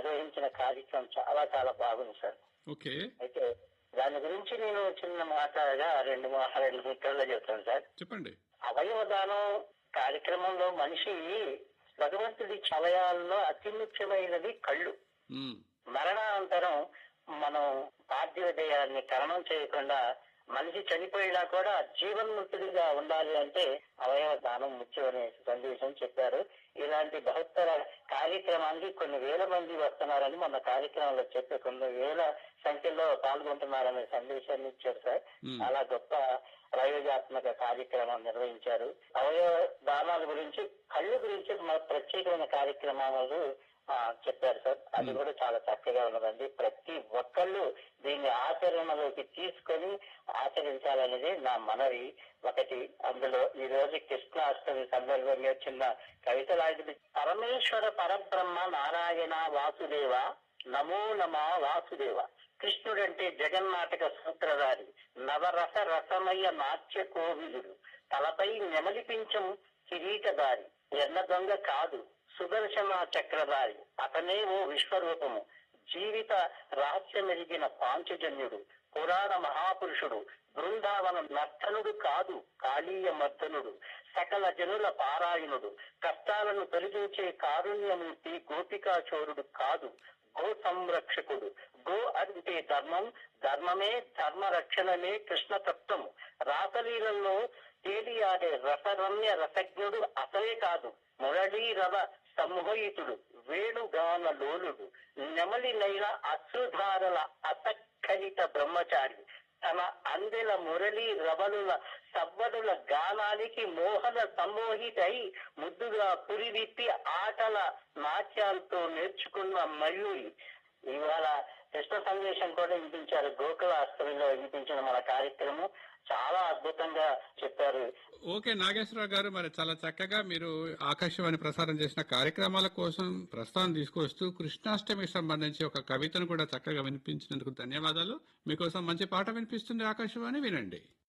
నిర్వహించిన కార్యక్రమం చాలా చాలా బాగుంది సార్ ఓకే అయితే దాని గురించి నేను చిన్న మాటగా రెండు మా- రెండు ముక్కల్లో చెప్తాను సార్ చెప్పండి అవయవ దానం కార్యక్రమంలో మనిషి భగవంతుడి అవయవాల్లో అతి ముఖ్యమైనది కళ్ళు ఉమ్, మరణానంతరం మనం పార్థివ దేయాన్ని కరణం చేయకుండా మనిషి చనిపోయినా కూడా జీవన్ముక్తుడిగా ఉండాలి అంటే అవయవ దానం ముఖ్యమనే సందేశం చెప్పారు ఇలాంటి బహుత్తర కార్యక్రమానికి కొన్ని వేల మంది వస్తున్నారని మన కార్యక్రమంలో చెప్పి కొన్ని వేల సంఖ్యలో పాల్గొంటున్నారనే సందేశాన్ని ఇచ్చారు సార్ Hmm. చాలా గొప్ప ప్రయోగాత్మక కార్యక్రమం నిర్వహించారు అవయవ దానాల గురించి కళ్ళు గురించి మన ప్రత్యేకమైన కార్యక్రమాలు ఆ, చెప్పారు సార్ అది కూడా చాలా చక్కగా ఉన్నదండి ప్రతి ఒక్కళ్ళు దీన్ని ఆచరణలోకి తీసుకొని ఆచరించాలనేది నా మనవి ఒకటి అందులో ఈ రోజు కృష్ణాష్టమి సందర్భంగా చిన్న కవిత లాంటిది పరమేశ్వర పరబ్రహ్మ నారాయణ వాసుదేవ నమో నమ వాసుదేవ కృష్ణుడంటే జగన్నాటక సూత్రధారి నవరస రసమయ నాట్య కోవిదుడు తలపై నెమలిపించం కిరీటదారి ఎన్న దొంగ కాదు సుదర్శన చక్రధారి అతనే ఓ విశ్వరూపము జీవిత రహస్యమెరిగిన పాంచజన్యుడు పురాణ మహాపురుషుడు బృందావన నర్తనుడు కాదు కాళీయ మర్దనుడు సకల జనుల పారాయణుడు కష్టాలను తొలగించే కారుణ్యమూర్తి గోపికాచోరుడు కాదు గో సంరక్షకుడు గో అంటే ధర్మం ధర్మమే ధర్మ రక్షణమే కృష్ణతత్వము రాసలీలలో తేలియాడే రసరమ్య రసజ్ఞుడు అసలే కాదు మురళీ రవ సంమోహితుడు వేణుగాన లోలుడు నెమలి నైల అశ్రుధారల అసక్కలిత బ్రహ్మచారి తన అందెల మురళి రవలుల సవ్వడుల గానానికి మోహన సమ్మోహితై ముద్దుగా పురివిప్పి ఆటల నాట్యాలతో నేర్చుకున్న మయూరి ఇవాళ కృష్ణ సందేశం కూడా వినిపించారు గోకుల అష్టమిలో వినిపించిన మన కార్యక్రమం చాలా అద్భుతంగా చెప్పారు ఓకే నాగేశ్వరరావు గారు మరి చాలా చక్కగా మీరు ఆకాశవాణి ప్రసారం చేసిన కార్యక్రమాల కోసం ప్రస్తావన తీసుకొస్తూ కృష్ణాష్టమికి సంబంధించి ఒక కవితను కూడా చక్కగా వినిపించినందుకు ధన్యవాదాలు మీకోసం మంచి పాట వినిపిస్తుంది ఆకాశవాణి వినండి